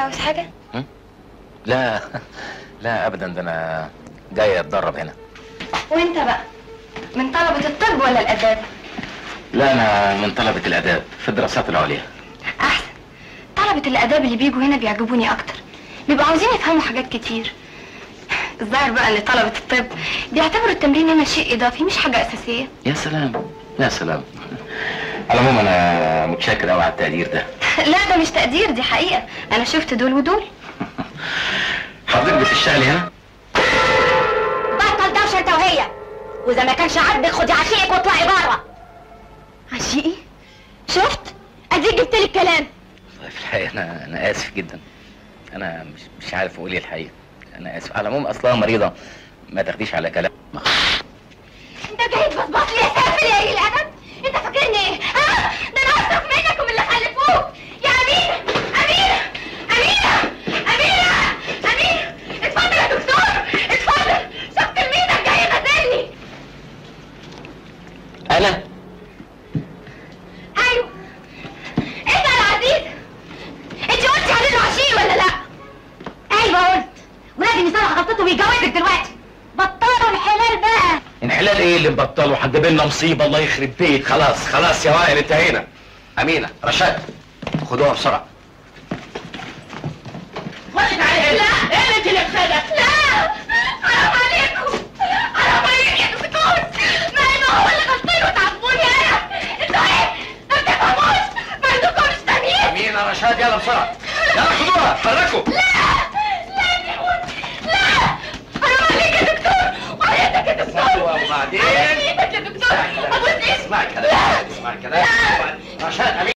عاوز حاجه لا لا ابدا ده انا جاي اتدرب هنا وانت بقى من طلبه الطب ولا الاداب لا انا من طلبة الاداب في الدراسات العليا احسن طلبه الاداب اللي بيجوا هنا بيعجبوني اكتر بيبقوا عاوزين يفهموا حاجات كتير الظاهر بقى ان طلبه الطب بيعتبروا التمرين هنا شيء اضافي مش حاجه اساسيه يا سلام يا سلام على العموم انا متشكر قوي على التقدير ده لا ده مش تقدير دي حقيقه انا شفت دول ودول حضرتك بتشتغلي هنا بطل دوشه انت وهي واذا ما كانش عاجبك خدي عشيقك واطلعي بره عشيقي شفت اديك جبت لي الكلام والله في الحقيقة انا انا اسف جدا انا مش مش عارف اقول ايه الحقيقة انا اسف على العموم اصلها مريضة ما تاخديش على كلام انت جاي تبصبص لي يا سافل يا قليل الادب انت فاكرني ايه ها ده انا اصرف منك ومن اللي خلفوك يا امينه امينه امينه امينه امينه اتفضل يا دكتور اتفضل شوف تلميذك جاي يغزلني انا ايوه انت يا عزيز انت قلتي عليه عشيه ولا لا ايوه قلت ولازم يصلح غلطته ويجوزك دلوقتي بطلوا الحلال بقى انحلال ايه اللي مبطله هتجيب لنا مصيبة الله يخرب بيت خلاص خلاص يا وائل انتهينا امينة رشاد خدوها بسرعة خدت عليها لا انت اللي بخدك لا حرام عليكم حرام عليك يا دكتور ما انه هو اللي غلطان وتعبوني انا انتوا ايه ما بتفهموش ما عندكمش تمييز امينة رشاد يلا بسرعة يلا خدوها حركوا لا لا تموت لا حرام عليك يا دكتور وعيتك يا دكتور وبعدين وبعدين يا دكتور ما تبصنيش اسمع كلام اسمع كلام رشاد